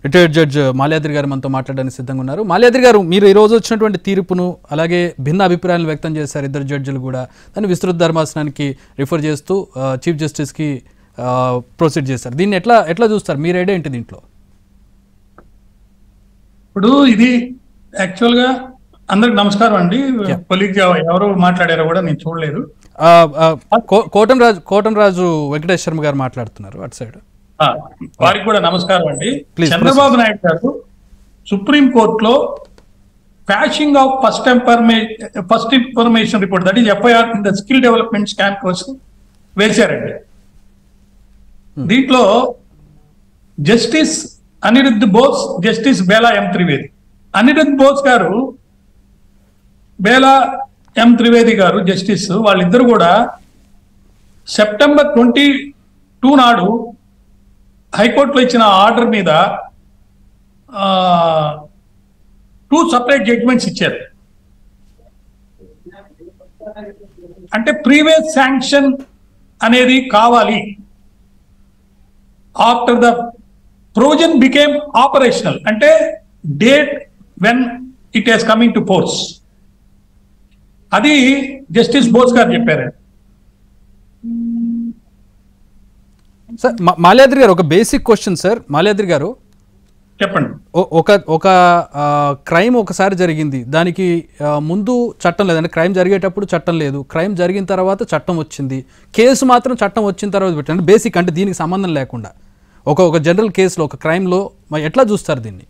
retired judge Malyadri గారు మనతో మాట్లాడడానికి సిద్ధంగా ఉన్నారు మాల్యాద్రి గారు మీరు ఈ రోజు వచ్చినటువంటి తీర్పును అలాగే భిన్న అభిప్రాయాలను వ్యక్తం చేశారు ఇద్దరు జడ్జిలు కూడా దాన్ని విస్తృత ధర్మాసనానికి రిఫర్ చేస్తూ ఆ, చీఫ్ జస్టిస్కి ఆ, ప్రొసీడ్ చేశారు దీన్ని ఎట్లా ఎట్లా చూస్తారు మీ ఐడియా ఏంటి దీంట్లో ఇప్పుడు ఇది యాక్చువల్ గా అందరికి నమస్కారం అండి కొలీగ్ ఎవరు మాట్లాడారో కూడా నేను చూడలేదు ఆ, ఆ, కో- కోటంరాజు కోటంరాజు వెంకటేష్ శర్మ గారు మాట్లాడుతున్నారు అటు సైడ్ ఆ, వారికి కూడా నమస్కారం అండి Please, చంద్రబాబు నాయుడు గారు సుప్రీం కోర్టులో quashing of first information first information report that is FIR in the skill development scam కోసం వేశారండి దీంట్లో justice Aniruddh Bose justice Bela M Trivedi Aniruddh Bose garu Bela M Trivedi గారు జస్టిస్ వాళ్ళిద్దరు కూడా సెప్టెంబర్ ట్వంటీ టూ నాడు హైకోర్టులో ఇచ్చిన ఆర్డర్ మీద టూ సపరేట్ జడ్జ్మెంట్స్ ఇచ్చారు అంటే ప్రీవియస్ శాంక్షన్ అనేది కావాలి after the provision became operational అంటే date when it is coming to force అది జస్టిస్ బోస్ గారు చెప్పారు సార్ మా- మాల్యాద్రి గారు ఒక బేసిక్ క్వశ్చన్ సార్ మాల్యాద్రి గారు చెప్పండి ఓ- ఒక ఒక క్రైమ్ ఒకసారి జరిగింది దానికి ఆ, ముందు చట్టం లేదు అంటే క్రైమ్ జరిగేటప్పుడు చట్టం లేదు క్రైమ్ జరిగిన తర్వాత చట్టం వచ్చింది కేసు మాత్రం చట్టం వచ్చిన తర్వాత పెట్టండి బేసిక్ అంటే దీనికి సంబంధం లేకుండా ఒక ఒక జనరల్ కేసులో ఒక క్రైమ్లో మరి ఎట్లా చూస్తారు దీన్ని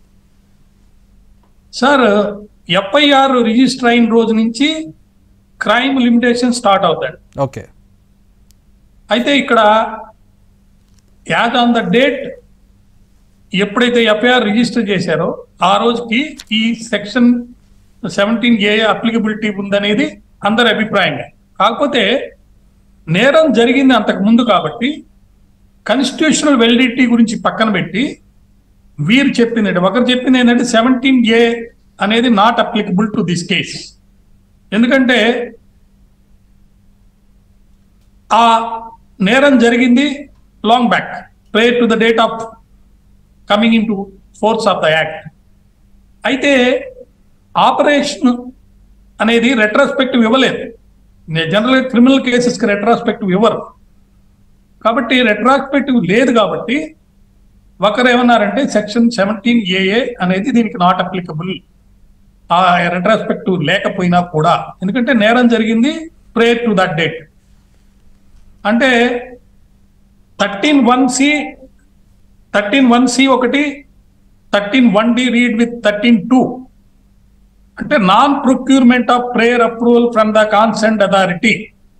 సార్ ఎఫ్ఐఆర్ రిజిస్టర్ అయిన రోజు నుంచి క్రైమ్ లిమిటేషన్ స్టార్ట్ అవుతాడు ఓకే అయితే ఇక్కడ యాజ్ ఆన్ ద డేట్ ఎప్పుడైతే ఎఫ్ఐఆర్ రిజిస్టర్ చేశారో ఆ రోజుకి ఈ సెక్షన్ సెవెంటీన్ ఏ అప్లికబిలిటీ ఉందనేది అందరి అభిప్రాయంగా కాకపోతే నేరం జరిగింది అంతకు ముందు కాబట్టి కాన్స్టిట్యూషనల్ వెలిడిటీ గురించి పక్కన పెట్టి వీరు చెప్పింది ఒకరు చెప్పింది ఏంటంటే సెవెంటీన్ ఏ అనేది not applicable to this case ఎందుకంటే ఆ నేరం జరిగింది long back prior to the date of coming in to force of the act అయితే ఆపరేషన్ అనేది రెట్రాస్పెక్టివ్ ఇవ్వలేదు జనరల్ క్రిమినల్ కేసెస్కి రెట్రాస్పెక్టివ్ ఇవ్వరు కాబట్టి రెట్రాస్పెక్టివ్ లేదు కాబట్టి ఒకరు ఏమన్నారంటే సెక్షన్ సెవెంటీన్ ఏఏ అనేది దీనికి నాట్ అప్లికబుల్ ఆ రెట్రాస్పెక్టివ్ లేకపోయినా కూడా ఎందుకంటే నేరం జరిగింది ప్రేయర్ టు దట్ డేట్ అంటే thirteen one C thirteen one C ఒకటి thirteen one D read with thirteen two అంటే non procurement of prior approval from the consent authority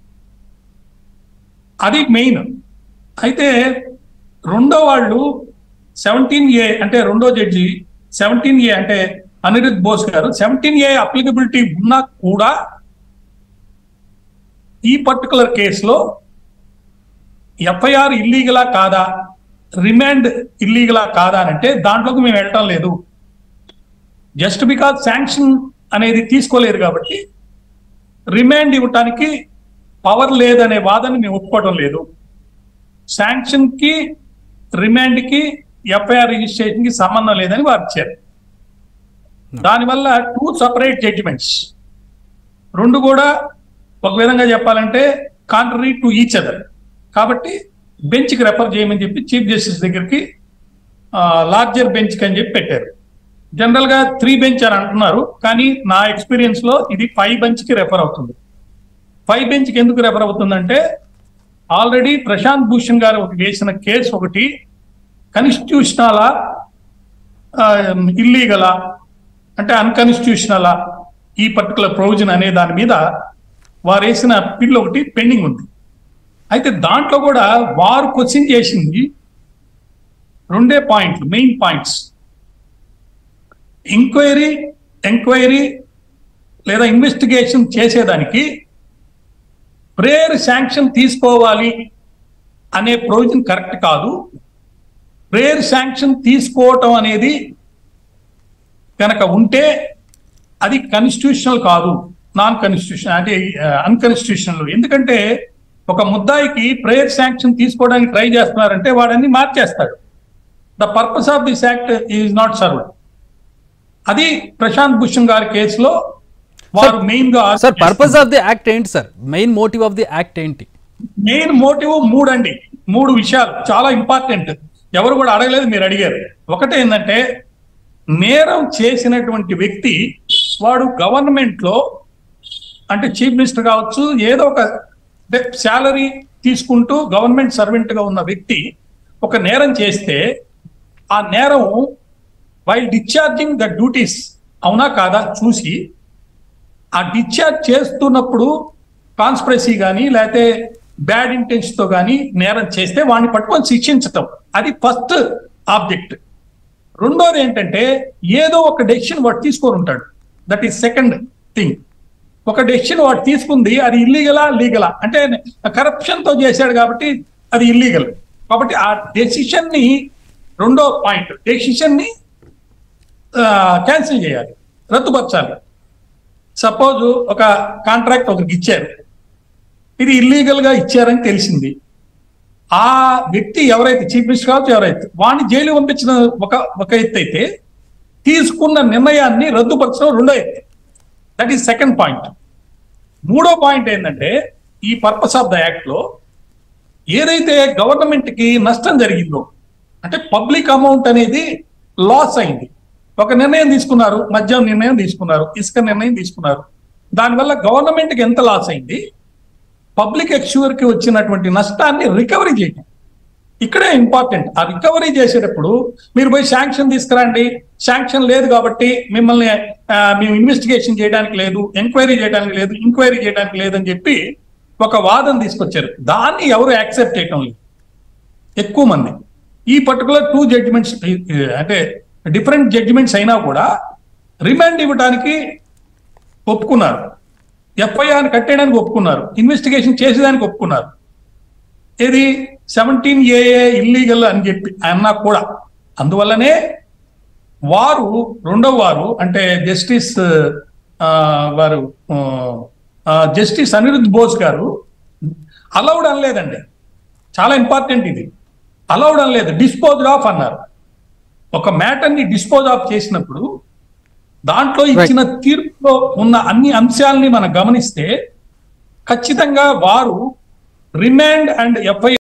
అది మెయిన్ అయితే రెండో వాళ్ళు సెవెంటీన్ ఏ అంటే రెండో జడ్జి సెవెంటీన్ ఏ అంటే అనిరుద్ బోస్ గారు సెవెంటీన్ ఏ అప్లికబిలిటీ ఉన్నా కూడా ఈ పర్టికులర్ కేసులో ఎఫ్ఐఆర్ ఇల్లీగలా కాదా రిమాండ్ ఇల్లీగలా కాదా అని అంటే దాంట్లోకి మేము వెళ్ళటం లేదు జస్ట్ బికాజ్ శాంక్షన్ అనేది తీసుకోలేదు కాబట్టి రిమాండ్ ఇవ్వటానికి పవర్ లేదనే వాదన మేము ఒప్పుకోవడం లేదు శాంక్షన్ కి రిమాండ్ కి ఎఫ్ఐఆర్ రిజిస్ట్రేషన్ కి సంబంధం లేదని వారు ఇచ్చారు దానివల్ల టూ సపరేట్ జడ్జిమెంట్స్ రెండు కూడా ఒక విధంగా చెప్పాలంటే కాంట్రరీ టు ఈచ్ అదర్ కాబట్టి బెంచ్కి రెఫర్ చేయమని చెప్పి చీఫ్ జస్టిస్ దగ్గరికి లార్జర్ బెంచ్ అని చెప్పి పెట్టారు జనరల్ గా త్రీ బెంచ్ అని అంటున్నారు కానీ నా ఎక్స్పీరియన్స్ లో ఇది ఫైవ్ బెంచ్ కి రెఫర్ అవుతుంది ఫైవ్ బెంచ్ కి ఎందుకు రెఫర్ అవుతుందంటే ఆల్రెడీ ప్రశాంత్ భూషణ్ గారు ఒకటి వేసిన కేసు ఒకటి కన్స్టిట్యూషనలా ఇల్లీగలా అంటే అన్కాన్స్టిట్యూషనలా ఈ పర్టికులర్ ప్రొవిజన్ అనే దాని మీద వారు వేసిన పిల్ ఒకటి పెండింగ్ ఉంది అయితే దాంట్లో కూడా వారు క్వశ్చన్ చేసింది రెండే పాయింట్లు మెయిన్ పాయింట్స్ ఎంక్వైరీ ఎంక్వైరీ లేదా ఇన్వెస్టిగేషన్ చేసేదానికి ప్రేయర్ శాంక్షన్ తీసుకోవాలి అనే ప్రొవిజన్ కరెక్ట్ కాదు ప్రేయర్ శాంక్షన్ తీసుకోవటం అనేది కనుక ఉంటే అది కాన్స్టిట్యూషనల్ కాదు నాన్ కాన్స్టిట్యూషన్ అంటే అన్కాన్స్టిట్యూషనల్ ఎందుకంటే ఒక ముద్దాయికి ప్రేయర్ శాంక్షన్ తీసుకోవడానికి ట్రై చేస్తున్నారంటే వాడన్ని మార్చేస్తాడు the purpose of this act is not served అది ప్రశాంత్ భూషణ్ గారి కేసులో వారు మెయిన్ గా sir purpose of the act ఏంటి sir main motive of the act ఏంటి మెయిన్ మోటివ్ మూడు అండి మూడు విషయాలు చాలా ఇంపార్టెంట్ ఎవరు కూడా అడగలేదు మీరు అడిగారు ఒకటి ఏంటంటే నేరం చేసినటువంటి వ్యక్తి వాడు గవర్నమెంట్ లో అంటే చీఫ్ మినిస్టర్ కావచ్చు ఏదో ఒక శాలరీ తీసుకుంటూ గవర్నమెంట్ సర్వెంట్ గా ఉన్న వ్యక్తి ఒక నేరం చేస్తే ఆ నేరం వైల్ డిశ్చార్జింగ్ ద డ్యూటీస్ అవునా కాదా చూసి ఆ డిశ్చార్జ్ చేస్తున్నప్పుడు కాన్స్పిరసీ కానీ లేకపోతే బ్యాడ్ ఇంటెన్షన్ తో కానీ నేరం చేస్తే వాడిని పట్టుకొని శిక్షించటం అది ఫస్ట్ ఆబ్జెక్ట్ రెండోది ఏంటంటే ఏదో ఒక డెసిషన్ వాడు తీసుకొని ఉంటాడు దట్ ఈస్ సెకండ్ థింగ్ ఒక డెసిషన్ వాడు తీసుకుంది అది ఇల్లీగలా లీగలా అంటే కరప్షన్ తో చేశాడు కాబట్టి అది ఇల్లీగల్ కాబట్టి ఆ డెసిషన్ ని రెండో పాయింట్ డెసిషన్ ని క్యాన్సిల్ చేయాలి రద్దుపరచాలి సపోజ్ ఒక కాంట్రాక్ట్ ఒకరికి ఇచ్చారు ఇది ఇల్లీగల్ గా ఇచ్చారని తెలిసింది ఆ వ్యక్తి ఎవరైతే చీఫ్ మినిస్టర్ కావచ్చు ఎవరైతే వాడిని జైలు పంపించిన ఒక ఒక ఎత్తు అయితే తీసుకున్న నిర్ణయాన్ని రద్దుపరచడం రెండో ఎత్తు దట్ ఈస్ సెకండ్ పాయింట్ మూడో పాయింట్ ఏంటంటే ఈ పర్పస్ ఆఫ్ ద యాక్ట్ లో ఏదైతే గవర్నమెంట్ కి నష్టం జరిగిందో అంటే పబ్లిక్ అమౌంట్ అనేది లాస్ అయింది ఒక నిర్ణయం తీసుకున్నారు మద్యం నిర్ణయం తీసుకున్నారు ఇసుక నిర్ణయం తీసుకున్నారు దానివల్ల గవర్నమెంట్ కి ఎంత లాస్ అయింది పబ్లిక్ ఎక్స్యూర్ కి వచ్చినటువంటి నష్టాన్ని రికవరీ చేయటం ఇక్కడే ఇంపార్టెంట్ ఆ రికవరీ చేసేటప్పుడు మీరు పోయి శాంక్షన్ తీసుకురండి శాంక్షన్ లేదు కాబట్టి మిమ్మల్ని ఆ, మేము ఇన్వెస్టిగేషన్ చేయడానికి లేదు ఎంక్వైరీ చేయడానికి లేదు ఎంక్వైరీ చేయడానికి లేదని చెప్పి ఒక వాదన తీసుకొచ్చారు దాన్ని ఎవరు యాక్సెప్ట్ చేయటం లేదు ఎక్కువ మంది ఈ పర్టికులర్ టూ జడ్జిమెంట్స్ అంటే డిఫరెంట్ జడ్జిమెంట్స్ అయినా కూడా రిమాండ్ ఇవ్వడానికి ఒప్పుకున్నారు ఎఫ్ఐఆర్ కట్టేయడానికి ఒప్పుకున్నారు ఇన్వెస్టిగేషన్ చేసేదానికి ఒప్పుకున్నారు ఇది సెవెంటీన్ ఏఏ ఇల్లీగల్ అని చెప్పి అన్నా కూడా అందువల్లనే వారు రెండవ వారు అంటే జస్టిస్ ఆ, వారు ఆ, జస్టిస్ అనిరుద్ బోస్ గారు అలౌడ్ అనలేదండి చాలా ఇంపార్టెంట్ ఇది అలౌడ్ అనలేదు డిస్పోజ్ ఆఫ్ అన్నారు ఒక మ్యాటర్ ని డిస్పోజ్ ఆఫ్ చేసినప్పుడు దాంట్లో ఇచ్చిన తీర్పులో ఉన్న అన్ని అంశాలని మనం గమనిస్తే ఖచ్చితంగా వారు రిమాండ్ అండ్ ఎఫ్ఐ